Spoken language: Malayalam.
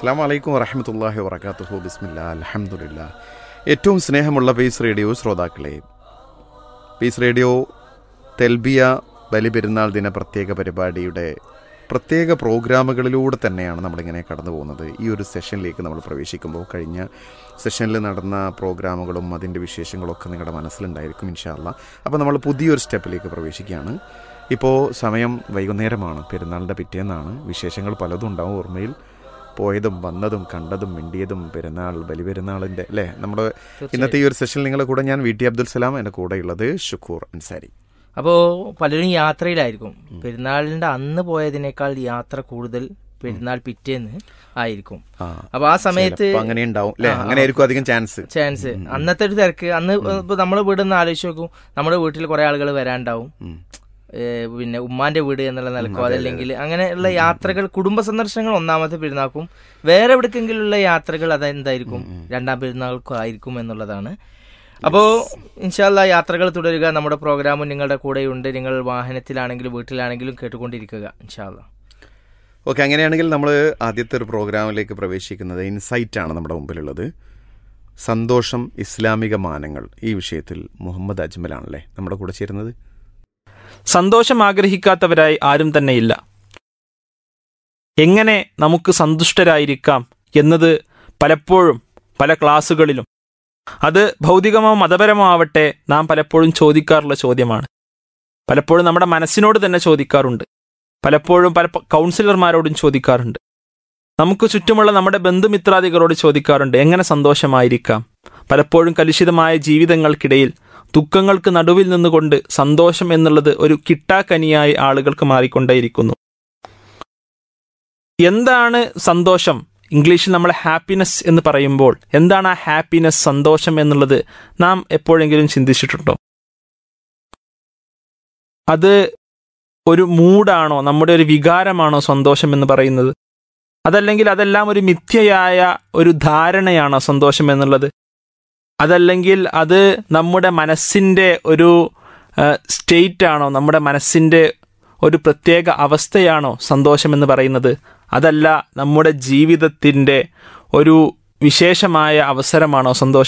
അസ്സാം വലൈക്കും വറഹമത്തല്ലാഹി വർക്കാത്തുഹു ബിസ്മില്ല അലഹമുല്ല ഏറ്റവും സ്നേഹമുള്ള പീസ് റേഡിയോ ശ്രോതാക്കളെ പീസ് റേഡിയോ തെൽബിയ ബലിപെരുന്നാൾ ദിന പ്രത്യേക പരിപാടിയുടെ പ്രത്യേക പ്രോഗ്രാമുകളിലൂടെ തന്നെയാണ് നമ്മളിങ്ങനെ കടന്നു പോകുന്നത് ഈ ഒരു സെഷനിലേക്ക് നമ്മൾ പ്രവേശിക്കുമ്പോൾ കഴിഞ്ഞ സെഷനിൽ നടന്ന പ്രോഗ്രാമുകളും അതിൻ്റെ വിശേഷങ്ങളൊക്കെ നിങ്ങളുടെ മനസ്സിലുണ്ടായിരിക്കും ഇൻഷാല്ല അപ്പോൾ നമ്മൾ പുതിയൊരു സ്റ്റെപ്പിലേക്ക് പ്രവേശിക്കുകയാണ് ഇപ്പോൾ സമയം വൈകുന്നേരമാണ് പെരുന്നാളിൻ്റെ പിറ്റേന്നാണ് വിശേഷങ്ങൾ പലതും ഉണ്ടാവും ഓർമ്മയിൽ പോയതും വന്നതും കണ്ടതും മിണ്ടിയതും പെരുന്നാൾ ബലിപെരുന്നാളിൻ്റെ അല്ലേ നമ്മുടെ ഇന്നത്തെ ഈ ഒരു സെഷനിൽ നിങ്ങളുടെ കൂടെ ഞാൻ വി ടി അബ്ദുൽ സലാം എൻ്റെ കൂടെയുള്ളത് ഷുക്കൂർ അൻസാരി അപ്പോൾ പലരും യാത്രയിലായിരിക്കും പെരുന്നാളിന്റെ അന്ന് പോയതിനേക്കാൾ യാത്ര കൂടുതൽ പെരുന്നാൾ പിറ്റേന്ന് ആയിരിക്കും ആ അപ്പൊ ആ സമയത്ത് ചിലപ്പോ അങ്ങനെ ഉണ്ടാവും അല്ലേ അങ്ങനെ ആയിരിക്കും അധികം ചാൻസ് ചാൻസ് അന്നത്തെ ഒരു തിരക്ക് അന്ന് ഇപ്പൊ നമ്മുടെ വീട് ഒന്ന് ആലോചിച്ച് നോക്കും നമ്മുടെ വീട്ടിൽ കുറെ ആളുകൾ വരാണ്ടാവും ഏ, പിന്നെ ഉമ്മാന്റെ വീട് എന്നുള്ള നിലക്കോ അതല്ലെങ്കിൽ അങ്ങനെയുള്ള യാത്രകൾ കുടുംബ സന്ദർശനങ്ങൾ ഒന്നാമത്തെ പെരുന്നാൾക്കും വേറെ എവിടേക്കെങ്കിലുള്ള യാത്രകൾ അതെന്തായിരിക്കും രണ്ടാം പെരുന്നാൾക്കും ആയിരിക്കും എന്നുള്ളതാണ് അപ്പോൾ ഇൻഷാല്ല യാത്രകൾ തുടരുക നമ്മുടെ പ്രോഗ്രാമും നിങ്ങളുടെ കൂടെയുണ്ട് നിങ്ങൾ വാഹനത്തിലാണെങ്കിലും വീട്ടിലാണെങ്കിലും കേട്ടുകൊണ്ടിരിക്കുക ഇൻഷാല്ല ഓക്കെ അങ്ങനെയാണെങ്കിൽ നമ്മൾ ആദ്യത്തെ ഒരു പ്രോഗ്രാമിലേക്ക് പ്രവേശിക്കുന്നത് ഇൻസൈറ്റ് ആണ് നമ്മുടെ മുമ്പിലുള്ളത് സന്തോഷം ഇസ്ലാമിക മാനങ്ങൾ ഈ വിഷയത്തിൽ മുഹമ്മദ് അജ്മലാണല്ലേ നമ്മുടെ കൂടെ ചേരുന്നത് സന്തോഷം ആഗ്രഹിക്കാത്തവരായി ആരും തന്നെയില്ല എങ്ങനെ നമുക്ക് സന്തുഷ്ടരായിരിക്കാം എന്നത് പലപ്പോഴും പല ക്ലാസ്സുകളിലും അത് ഭൗതികമോ മതപരമോ ആവട്ടെ നാം പലപ്പോഴും ചോദിക്കാറുള്ള ചോദ്യമാണ് പലപ്പോഴും നമ്മുടെ മനസ്സിനോട് തന്നെ ചോദിക്കാറുണ്ട് പലപ്പോഴും പല പ- കൗൺസിലർമാരോടും ചോദിക്കാറുണ്ട് നമുക്ക് ചുറ്റുമുള്ള നമ്മുടെ ബന്ധുമിത്രാദികളോട് ചോദിക്കാറുണ്ട് എങ്ങനെ സന്തോഷമായിരിക്കാം പലപ്പോഴും കലുഷിതമായ ജീവിതങ്ങൾക്കിടയിൽ ദുഃഖങ്ങൾക്ക് നടുവിൽ നിന്നുകൊണ്ട് സന്തോഷം എന്നുള്ളത് ഒരു കിട്ടാക്കനിയായി ആളുകൾക്ക് മാറിക്കൊണ്ടേയിരിക്കുന്നു എന്താണ് സന്തോഷം ഇംഗ്ലീഷിൽ നമ്മൾ ഹാപ്പിനെസ് എന്ന് പറയുമ്പോൾ എന്താണ് ആ ഹാപ്പിനെസ് സന്തോഷം എന്നുള്ളത് നാം എപ്പോഴെങ്കിലും ചിന്തിച്ചിട്ടുണ്ടോ അത് ഒരു മൂഡാണോ നമ്മുടെ ഒരു വികാരമാണോ സന്തോഷം എന്ന് പറയുന്നത് അതല്ലെങ്കിൽ അതെല്ലാം ഒരു മിഥ്യയായ ഒരു ധാരണയാണോ സന്തോഷം എന്നുള്ളത് അതല്ലെങ്കിൽ അത് നമ്മുടെ മനസ്സിൻ്റെ ഒരു സ്റ്റേറ്റ് ആണോ നമ്മുടെ മനസ്സിൻ്റെ ഒരു പ്രത്യേക അവസ്ഥയാണോ സന്തോഷം എന്ന് പറയുന്നത് അതല്ല നമ്മുടെ ജീവിതത്തിൻ്റെ ഒരു വിശേഷമായ അവസരമാണോ സന്തോഷം